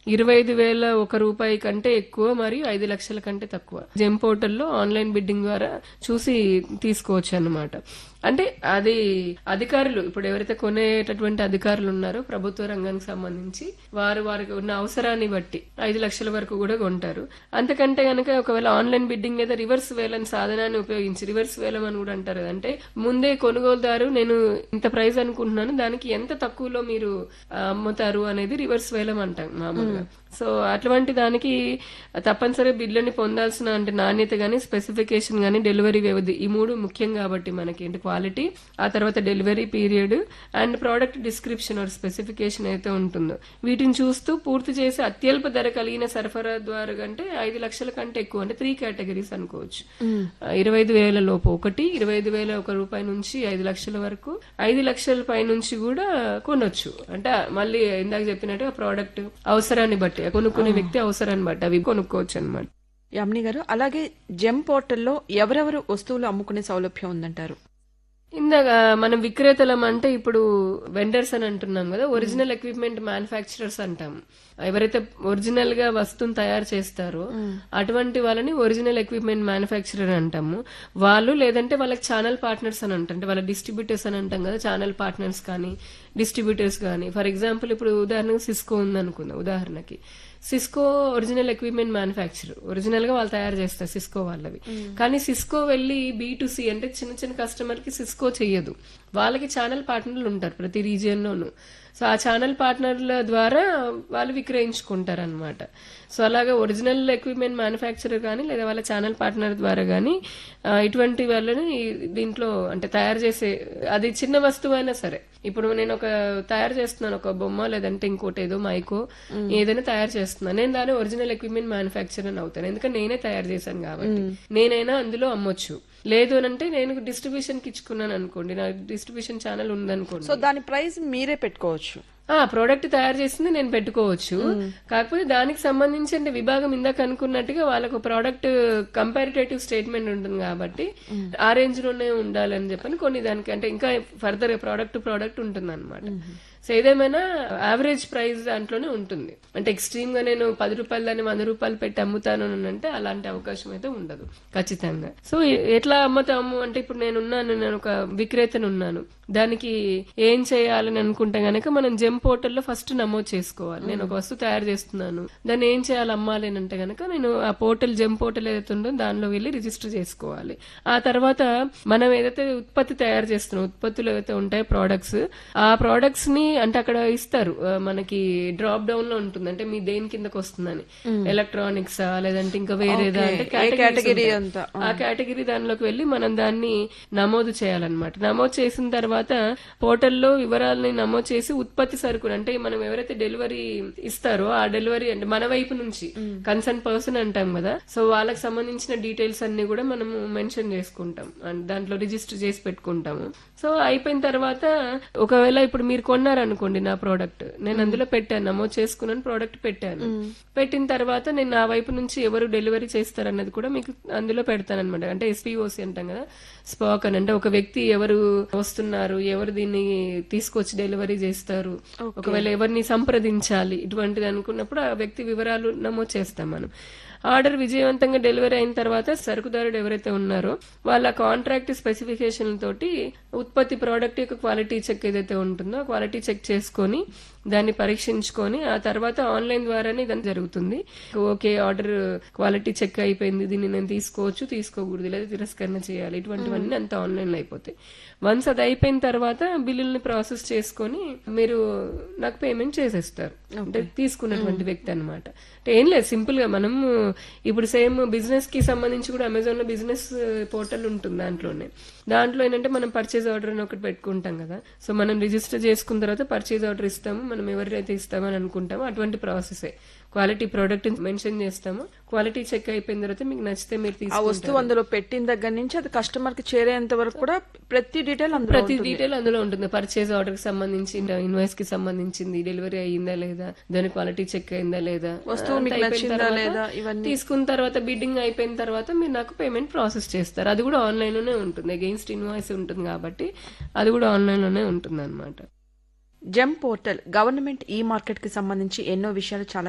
ఇరవై ఐదు వేల ఒక రూపాయి కంటే ఎక్కువ మరియు ఐదు లక్షల కంటే తక్కువ జెమ్ పోర్టల్లో ఆన్లైన్ బిడ్డింగ్ ద్వారా చూసి తీసుకోవచ్చు అన్నమాట అంటే అది అధికారులు ఇప్పుడు ఎవరైతే కొనేటటువంటి అధికారులు ఉన్నారో ప్రభుత్వ రంగానికి సంబంధించి వారు వారికి ఉన్న అవసరాన్ని బట్టి ఐదు లక్షల వరకు కూడా కొంటారు అంతకంటే గనక ఒకవేళ ఆన్లైన్ బిడ్డింగ్ లేదా రివర్స్ వేలం సాధనాన్ని ఉపయోగించి రివర్స్ వేలం అని కూడా అంటారు కదా. అంటే ముందే కొనుగోలుదారు నేను ఇంత ప్రైస్ అనుకుంటున్నాను దానికి ఎంత తక్కువలో మీరు ఆ, అమ్ముతారు అనేది రివర్స్ వేలం అంటాం మామూలుగా సో అటువంటి దానికి తప్పనిసరి బిల్లుని పొందాల్సిన అంటే నాణ్యత గానీ స్పెసిఫికేషన్ గానీ డెలివరీ వ్యవధి ఈ మూడు ముఖ్యం కాబట్టి మనకి ఏంటి క్వాలిటీ ఆ తర్వాత delivery period and product description or specification అయితే ఉంటుందో వీటిని చూస్తూ పూర్తి చేసి అత్యల్ప ధర కలిగిన సరఫరా ద్వారా కంటే ఐదు లక్షల కంటే ఎక్కువ అంటే త్రీ కేటగిరీస్ అనుకోవచ్చు ఆ, ఇరవై ఐదు వేల లోపు ఒకటి ఇరవై ఐదు వేల ఒక రూపాయి నుంచి ఐదు లక్షల వరకు ఐదు లక్షల పై నుంచి కూడా కొనొచ్చు అంటే మళ్ళీ ఇందాక చెప్పినట్టు ప్రోడక్ట్ అవసరాన్ని బట్టి కొనుక్కునే వ్యక్తి అవసరాన్ని బట్టి అవి కొనుక్కోవచ్చు అనమాట యామిని గారు అలాగే జెమ్ పోర్టల్లో ఎవరెవరు వస్తువులు అమ్ముకునే సౌలభ్యం ఉందంటారు ఇందాక మనం విక్రేతలం అంటే ఇప్పుడు వెండర్స్ అని అంటున్నాం కదా ఒరిజినల్ ఎక్విప్మెంట్ మ్యానుఫ్యాక్చరర్స్ అంటాం ఎవరైతే ఒరిజినల్ గా వస్తువుని తయారు చేస్తారో అటువంటి వాళ్ళని ఒరిజినల్ ఎక్విప్మెంట్ మ్యానుఫ్యాక్చరర్ అంటాము వాళ్ళు లేదంటే వాళ్ళకి ఛానల్ పార్ట్నర్స్ అని అంటాం అంటే వాళ్ళ డిస్ట్రిబ్యూటర్స్ అని అంటాం కదా ఛానల్ పార్ట్నర్స్ కానీ డిస్ట్రిబ్యూటర్స్ కానీ ఫర్ ఎగ్జాంపుల్ ఇప్పుడు ఉదాహరణకు సిస్కో ఉంది అనుకుందాం ఉదాహరణకి Cisco original equipment manufacture original గా వాళ్ళు తయారు చేస్తారు సిస్కో వాళ్ళవి కానీ సిస్కో వెళ్ళి బీ టు సి అంటే చిన్న చిన్న కస్టమర్ కి సిస్కో చెయ్యదు వాళ్ళకి ఛానల్ పార్ట్నర్లు ఉంటారు ప్రతి రీజియన్ లోను సో ఆ ఛానల్ పార్ట్నర్ల ద్వారా వాళ్ళు విక్రయించుకుంటారు అనమాట సో అలాగే ఒరిజినల్ ఎక్విప్మెంట్ మ్యానుఫ్యాక్చరర్ కానీ లేదా వాళ్ళ ఛానల్ పార్ట్నర్ ద్వారా కానీ ఇటువంటి వాళ్ళని దీంట్లో అంటే తయారు చేసే అది చిన్న వస్తువు అయినా సరే ఇప్పుడు నేను ఒక తయారు చేస్తున్నాను ఒక బొమ్మ లేదంటే ఇంకోటి ఏదో మైకో ఏదైనా తయారు చేస్తున్నాను నేను దాని ఒరిజినల్ ఎక్విప్మెంట్ మ్యానుఫ్యాక్చరర్ అని అవుతాను ఎందుకంటే నేనే తయారు చేశాను కాబట్టి నేనైనా అందులో అమ్మొచ్చు లేదు అని అంటే నేను డిస్ట్రిబ్యూషన్ కి ఇచ్చుకున్నాను అనుకోండి నా డిస్ట్రిబ్యూషన్ ఛానల్ ఉందనుకోండి సో దాని ప్రైస్ మీరే పెట్టుకోవచ్చు ఆ ప్రోడక్ట్ తయారు చేసింది నేను పెట్టుకోవచ్చు కాకపోతే దానికి సంబంధించి అంటే విభాగం ఇందాక అనుకున్నట్టుగా వాళ్ళకు ప్రోడక్ట్ కంపారిటేటివ్ స్టేట్మెంట్ ఉంటుంది కాబట్టి ఆ రేంజ్ లోనే ఉండాలని చెప్పని కొన్ని దానికి అంటే ఇంకా ఫర్దర్ ప్రోడక్ట్ ప్రోడక్ట్ ఉంటుంది అనమాట సో ఏదేమైనా యావరేజ్ ప్రైస్ దాంట్లోనే ఉంటుంది అంటే ఎక్స్ట్రీమ్ గా నేను పది రూపాయలు దాన్ని వంద రూపాయలు పెట్టి అమ్ముతాను అని అంటే అలాంటి అవకాశం అయితే ఉండదు ఖచ్చితంగా సో ఎ- ఎట్లా అమ్ముతాము అంటే ఇప్పుడు నేను ఉన్నాను నేను ఒక విక్రేతను ఉన్నాను దానికి ఏం చేయాలని అనుకుంటే గనక మనం జెమ్ పోర్టల్లో ఫస్ట్ నమోదు చేసుకోవాలి నేను ఒక వస్తువు తయారు చేస్తున్నాను దాన్ని ఏం చేయాలి అమ్మాలి అని అంటే గనక నేను ఆ పోర్టల్ జెమ్ పోర్టల్ ఏదైతే ఉందో దానిలో వెళ్ళి రిజిస్టర్ చేసుకోవాలి ఆ తర్వాత మనం ఏదైతే ఉత్పత్తి తయారు చేస్తున్నాం ఉత్పత్తులు ఏవైతే ఉంటాయో ప్రోడక్ట్స్ ఆ ప్రోడక్ట్స్ ని అంటే అక్కడ ఇస్తారు ఆ, మనకి డ్రాప్ డౌన్ లో ఉంటుంది అంటే మీ దేని కిందకి వస్తుందని ఎలక్ట్రానిక్స్ లేదంటే ఇంకా వేరేదా అంటే categories కేటగిరీ ఉంటాయి. అంతా ఆ కేటగిరీ దానిలోకి వెళ్ళి మనం దాన్ని నమోదు చేయాలన్నమాట నమోదు చేసిన తర్వాత పోర్టల్లో వివరాలని నమోదు చేసి ఉత్పత్తి సరుకులు అంటే మనం ఎవరైతే డెలివరీ ఇస్తారో ఆ డెలివరీ అంటే మన వైపు నుంచి కన్సర్న్ పర్సన్ అంటాం కదా సో వాళ్ళకి సంబంధించిన డీటెయిల్స్ అన్ని కూడా మనము మెన్షన్ చేసుకుంటాం అండ్ దాంట్లో రిజిస్టర్ చేసి పెట్టుకుంటాము సో అయిపోయిన తర్వాత ఒకవేళ ఇప్పుడు మీరు కొన్నారనుకోండి నా ప్రోడక్ట్ నేను అందులో పెట్టాను నమోదు చేసుకున్నాను ప్రోడక్ట్ పెట్టాను పెట్టిన తర్వాత నేను నా వైపు నుంచి ఎవరు డెలివరీ చేస్తారన్నది కూడా మీకు అందులో పెడతాను అనమాట అంటే ఎస్పీఓసి అంటాం కదా స్పాక్ అని అంటే ఒక వ్యక్తి ఎవరు వస్తున్నారు ఎవరు దీన్ని తీసుకొచ్చి డెలివరీ చేస్తారు ఒకవేళ ఎవరిని సంప్రదించాలి ఇటువంటిది అనుకున్నప్పుడు ఆ వ్యక్తి వివరాలు నమోదు చేస్తాం మనం ఆర్డర్ విజయవంతంగా డెలివరీ అయిన తర్వాత సరుకుదారుడు ఎవరైతే ఉన్నారో వాళ్ళ కాంట్రాక్ట్ స్పెసిఫికేషన్ తోటి ఉత్పత్తి ప్రోడక్ట్ యొక్క క్వాలిటీ చెక్ ఏదైతే ఉంటుందో క్వాలిటీ చెక్ చేసుకొని దాన్ని పరీక్షించుకొని ఆ తర్వాత ఆన్లైన్ ద్వారానే ఇదంతా జరుగుతుంది ఓకే ఆర్డర్ క్వాలిటీ చెక్ అయిపోయింది దీన్ని నేను తీసుకోవచ్చు తీసుకోకూడదు లేదా తిరస్కరణ చేయాలి ఇటువంటివన్నీ అంతా ఆన్లైన్ లో అయిపోతాయి వన్స్ అది అయిపోయిన తర్వాత బిల్లుల్ని ప్రాసెస్ చేసుకొని మీరు నాకు పేమెంట్ చేసేస్తారు అంటే తీసుకున్నటువంటి వ్యక్తి అనమాట అంటే ఏం లేదు సింపుల్ గా మనం ఇప్పుడు సేమ్ బిజినెస్ కి సంబంధించి కూడా అమెజాన్ లో బిజినెస్ పోర్టల్ ఉంటుంది దాంట్లోనే దాంట్లో ఏంటంటే మనం పర్చేజ్ ఆర్డర్ అని ఒకటి పెట్టుకుంటాం కదా సో మనం రిజిస్టర్ చేసుకున్న తర్వాత పర్చేజ్ ఆర్డర్ ఇస్తాము మనం ఎవరైతే ఇస్తామని అనుకుంటామో అటువంటి ప్రాసెసే క్వాలిటీ ప్రోడక్ట్ మెన్షన్ చేస్తాము క్వాలిటీ చెక్ అయిపోయిన తర్వాత మీకు నచ్చితే మీరు ఆ తీసుకుంటారు వస్తువు అందులో పెట్టిన దగ్గర నుంచి అది కస్టమర్ కి చేరేంత వరకు కూడా ప్రతి డీటెయిల్ అందులో ప్రతి డీటెయిల్ అందులో ఉంటుంది పర్చేజ్ ఆర్డర్ కి సంబంధించి ఇన్వాయిస్ కి సంబంధించింది డెలివరీ అయ్యిందా లేదా దాని క్వాలిటీ చెక్ అయిందా లేదా వస్తువు అంతా మీకు అయిపోయిన నచ్చిందా తర్వాత లేదా ఇవన్నీ తీసుకున్న తర్వాత బిడ్డింగ్ అయిపోయిన తర్వాత మీరు నాకు పేమెంట్ ప్రాసెస్ చేస్తారు అది కూడా ఆన్లైన్ లోనే ఉంటుంది అగెయిన్స్ట్ ఇన్వాయిస్ ఉంటుంది కాబట్టి అది కూడా ఆన్లైన్ లోనే ఉంటుంది అనమాట GeM portal government e market కి సంబంధించి ఎన్నో విషయాలు చాలా